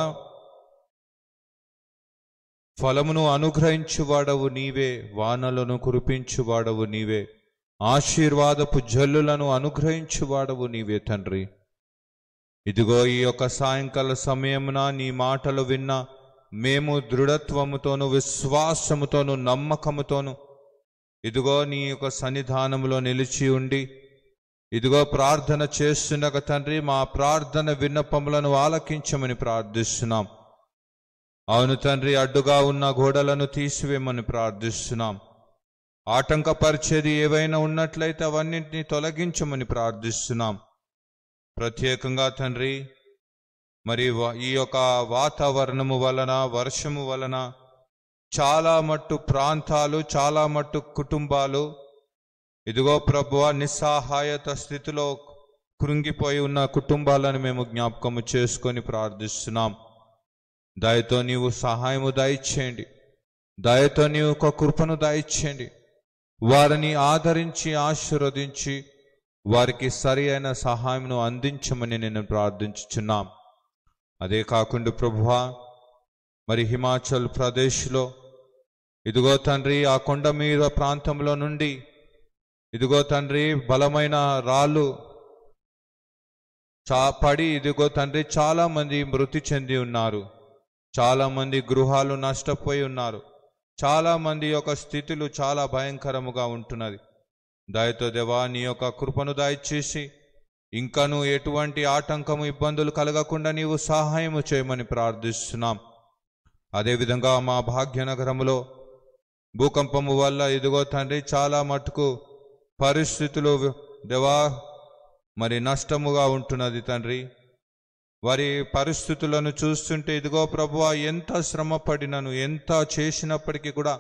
ఫలమును అనుగ్రహించువాడవు నీవే వానలను కురిపించువాడవు నీవే ఆశీర్వాదపు జల్లులను అనుగ్రహించువాడవు నీవే తండ్రి ఇదిగో ఈ యొక్క సాయంకాల సమయమున నీ మాటలు విన్న మేము దృఢత్వముతోను విశ్వాసముతోను నమ్మకముతోను ఇదిగో నీ యొక్క సన్నిధానములో నిలిచి ఉండి ఇదిగో ప్రార్థన చేస్తుండగా తండ్రి మా ప్రార్థన విన్నపములను ఆలకించమని ప్రార్థిస్తున్నాం అవును తండ్రి అడ్డుగా ఉన్న గోడలను తీసివేయమని ప్రార్థిస్తున్నాం ఆటంకపరిచేది ఏవైనా ఉన్నట్లయితే అవన్నింటినీ తొలగించమని ప్రార్థిస్తున్నాం ప్రత్యేకంగా తండ్రి మరి వ- ఈ యొక్క వాతావరణము వలన వర్షము వలన చాలా మట్టు ప్రాంతాలు చాలా మట్టు కుటుంబాలు ఇదిగో ప్రభువ నిస్సహాయత స్థితిలో కృంగిపోయి ఉన్న కుటుంబాలను మేము జ్ఞాపకము చేసుకొని ప్రార్థిస్తున్నాం దయతో నీవు సహాయము దయచేయండి దయతో నీవు ఒక కృపను దయచేయండి వారిని ఆదరించి ఆశీర్వదించి వారికి సరి అయిన సహాయమును అందించమని నేను ప్రార్థించుచున్నాం అదే కాకుండా ప్రభువా మరి హిమాచల్ ప్రదేశ్లో ఇదిగో తండ్రి ఆ కొండ మీద ప్రాంతంలో నుండి ఇదిగో తండ్రి బలమైన రాళ్ళు చా పడి ఇదిగో తండ్రి చాలా మంది మృతి చెంది ఉన్నారు చాలా మంది గృహాలు నష్టపోయి ఉన్నారు చాలా మంది యొక్క స్థితులు చాలా భయంకరముగా ఉంటున్నది దయతో దేవా నీ యొక్క కృపను దయచేసి ఇంకను ఎటువంటి ఆటంకము ఇబ్బందులు కలగకుండా నీవు సహాయము చేయమని ప్రార్థిస్తున్నాం అదేవిధంగా మా భాగ్యనగరములో భూకంపము వల్ల ఇదిగో తండ్రి చాలా మటుకు పరిస్థితులు దేవా మరి నష్టముగా ఉంటున్నది తండ్రి వారి పరిస్థితులను చూస్తుంటే ఇదిగో ప్రభువా ఎంత శ్రమ పడినను ఎంత చేసినప్పటికీ కూడా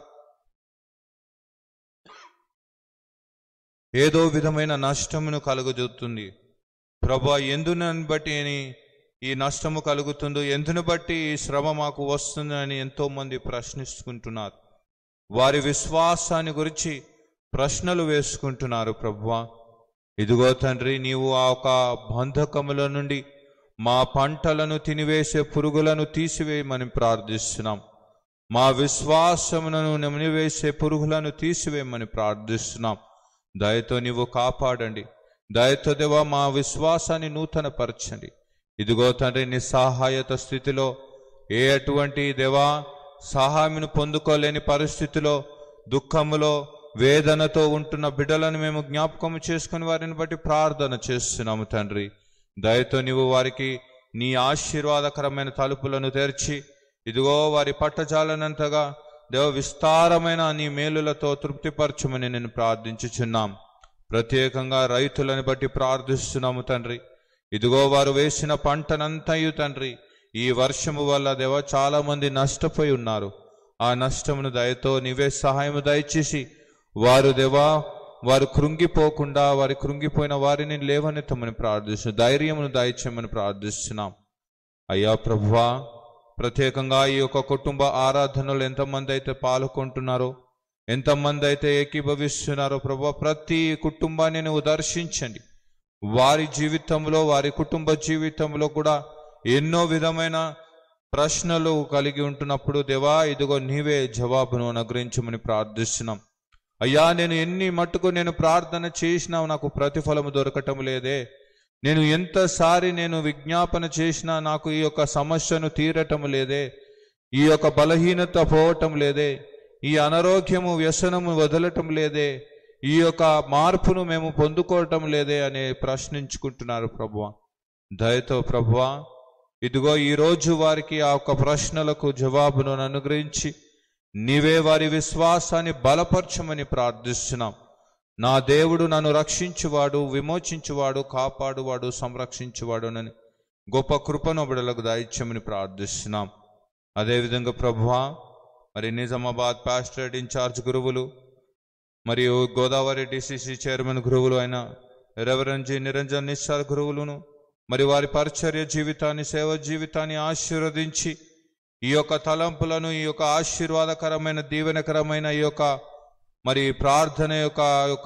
ఏదో విధమైన నష్టమును కలుగుతుంది ప్రభా ఎందునని బట్టి అని ఈ నష్టము కలుగుతుందో ఎందును బట్టి ఈ శ్రమ మాకు వస్తుందని ఎంతో మంది ప్రశ్నిస్తుంటున్నారు వారి విశ్వాసాన్ని గురించి ప్రశ్నలు వేసుకుంటున్నారు ప్రభువా ఇదిగో తండ్రి నీవు ఆ ఒక బంధకముల నుండి మా పంటలను తినివేసే పురుగులను తీసివేయమని ప్రార్థిస్తున్నాం మా విశ్వాసములను నిమివేసే పురుగులను తీసివేయమని ప్రార్థిస్తున్నాం దయతో నీవు కాపాడండి దయతో దేవా మా విశ్వాసాన్ని నూతనపరచండి ఇదిగో తండ్రి నిస్సహాయత స్థితిలో ఏ అటువంటి దేవా సహాయమును పొందుకోలేని పరిస్థితిలో దుఃఖములో వేదనతో ఉంటున్న బిడ్డలను మేము జ్ఞాపకం చేసుకుని వారిని బట్టి ప్రార్థన చేస్తున్నాము తండ్రి దయతో నీవు వారికి నీ ఆశీర్వాదకరమైన తలుపులను తెరిచి ఇదిగో వారి పట్టజాలనంతగా దేవ విస్తారమైన నీ మేలులతో తృప్తిపరచమని నేను ప్రార్థించుచున్నాం ప్రత్యేకంగా రైతులను బట్టి ప్రార్థిస్తున్నాము తండ్రి ఇదిగో వారు వేసిన పంటనంతయు తండ్రి ఈ వర్షము వల్ల దేవ చాలా మంది నష్టపోయి ఉన్నారు ఆ నష్టమును దయతో నీవే సహాయము దయచేసి వారు దేవా వారు కృంగిపోకుండా వారి కృంగిపోయిన వారిని లేవనెత్తమని ప్రార్థిస్తు ధైర్యమును దయచేయమని ప్రార్థిస్తున్నాం అయ్యా ప్రభువా ప్రత్యేకంగా ఈ యొక్క కుటుంబ ఆరాధనలు ఎంతమంది అయితే పాల్గొంటున్నారో ఎంతమంది అయితే ఏకీభవిస్తున్నారో ప్రభు ప్రతి కుటుంబాన్ని నువ్వు దర్శించండి వారి జీవితంలో వారి కుటుంబ జీవితంలో కూడా ఎన్నో విధమైన ప్రశ్నలు కలిగి ఉంటున్నప్పుడు దేవా ఇదిగో నీవే జవాబును అనుగ్రహించమని ప్రార్థిస్తున్నాం అయ్యా నేను ఎన్ని మట్టుకు నేను ప్రార్థన చేసినా నాకు ప్రతిఫలము దొరకటం లేదే నేను ఎంతసారి నేను విజ్ఞాపన చేసినా నాకు ఈ యొక్క సమస్యను తీరటం లేదే ఈ యొక్క బలహీనత పోవటం లేదే ఈ అనారోగ్యము వ్యసనము వదలటం లేదే ఈ యొక్క మార్పును మేము పొందుకోవటం లేదే అని ప్రశ్నించుకుంటున్నారు ప్రభువ దయతో ప్రభువ ఇదిగో ఈరోజు వారికి ఆ యొక్క ప్రశ్నలకు జవాబును అనుగ్రహించి నీవే వారి విశ్వాసాన్ని బలపరచమని ప్రార్థిస్తున్నాం నా దేవుడు నన్ను రక్షించువాడు విమోచించువాడు కాపాడువాడు సంరక్షించువాడునని గొప్ప కృపను బిడలకు దాయిత్యమని ప్రార్థిస్తున్నాం అదేవిధంగా ప్రభువా మరి నిజామాబాద్ పాస్టరేట్ ఇన్ఛార్జ్ గురువులు మరియు గోదావరి డిసిసి చైర్మన్ గురువులు అయిన రెవరెండ్ జి నిరంజన్ నిశ్చల్ గురువులను మరి వారి పరిచర్య జీవితాన్ని సేవ జీవితాన్ని ఆశీర్వదించి ఈ యొక్క తలంపులను ఈ యొక్క ఆశీర్వాదకరమైన దీవెనకరమైన ఈ యొక్క మరి ప్రార్థన యొక్క యొక్క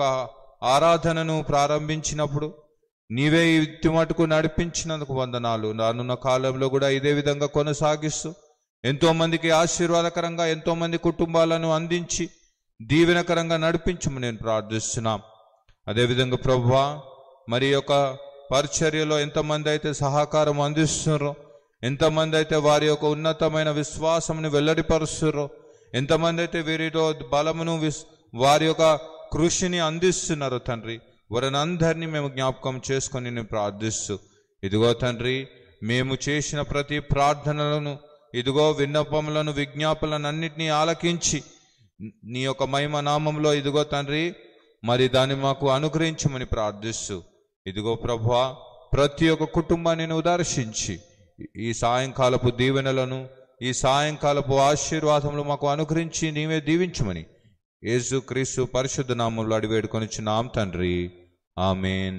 ఆరాధనను ప్రారంభించినప్పుడు నీవే ఇట్టి మటుకు నడిపించినందుకు వందనాలు రానున్న కాలంలో కూడా ఇదే విధంగా కొనసాగిస్తూ ఎంతో మందికి ఆశీర్వాదకరంగా ఎంతో మంది కుటుంబాలను అందించి దీవెనకరంగా నడిపించము నేను ప్రార్థిస్తున్నాం అదేవిధంగా ప్రభువా మరి ఈ యొక్క పరిచర్యలో ఎంతమంది అయితే సహకారం అందిస్తున్నారో ఎంతమంది అయితే వారి యొక్క ఉన్నతమైన విశ్వాసముని వెల్లడిపరుస్తున్నారో ఎంతమంది అయితే వీరిలో బలమును విస్ వారి యొక్క కృషిని అందిస్తున్నారో తండ్రి వారిని అందరినీ మేము జ్ఞాపకం చేసుకొని నేను ప్రార్థిస్తూ ఇదిగో తండ్రి మేము చేసిన ప్రతి ప్రార్థనలను ఇదిగో విన్నపములను విజ్ఞాపనలను అన్నిటినీ ఆలకించి నీ యొక్క మహిమ నామంలో ఇదిగో తండ్రి మరి దాన్ని మాకు అనుగ్రహించమని ప్రార్థిస్తూ ఇదిగో ప్రభువా ప్రతి ఒక్క కుటుంబాన్ని నువ్వు దర్శించి ఈ సాయంకాలపు దీవెనలను ఈ సాయంకాలపు ఆశీర్వాదములు మాకు అనుగ్రహించి నీవే దీవించమని యేసు క్రీస్తు పరిశుద్ధ నామంలో అడివేడుకొని నాం తండ్రి ఆమెన్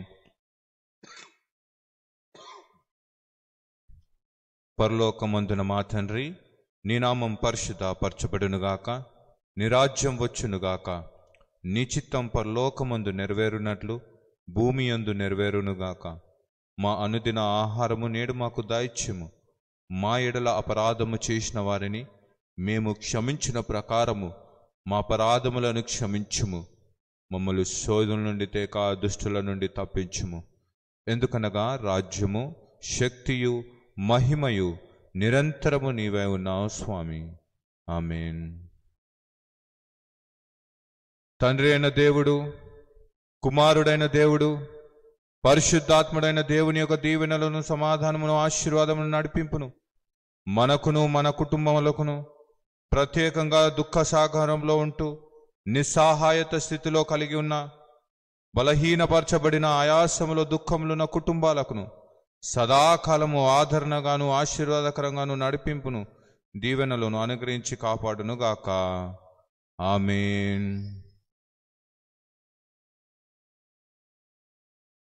పరలోకమందున మా తండ్రి నీ నామం పరిశుద్ధ పరచబడునుగాక నీ రాజ్యం వచ్చునుగాక నీ చిత్తం పరలోకమందు నెరవేరునట్లు భూమి యందు నెరవేరునుగాక మా అనుదిన ఆహారము నేడు మాకు దాయిత్యము మా ఎడల అపరాధము చేసిన వారిని మేము క్షమించిన ప్రకారము మా అపరాధములను క్షమించుము మమ్మల్ని శోధుల నుండి తేక దుష్టుల నుండి తప్పించుము ఎందుకనగా రాజ్యము శక్తియు మహిమయు నిరంతరము నీవే ఉన్నావు స్వామి ఆమెన్ తండ్రి అయిన దేవుడు కుమారుడైన దేవుడు పరిశుద్ధాత్ముడైన దేవుని యొక్క దీవెనలను సమాధానమును ఆశీర్వాదమును నడిపింపును మనకును మన కుటుంబములకును ప్రత్యేకంగా దుఃఖ సాగరంలో ఉంటూ నిస్సహాయత స్థితిలో కలిగి ఉన్న బలహీనపరచబడిన ఆయాసములో దుఃఖములున్న కుటుంబాలకును సదాకాలము ఆదరణగాను ఆశీర్వాదకరంగాను నడిపింపును దీవెనలను అనుగ్రహించి కాపాడును గాక ఆమెన్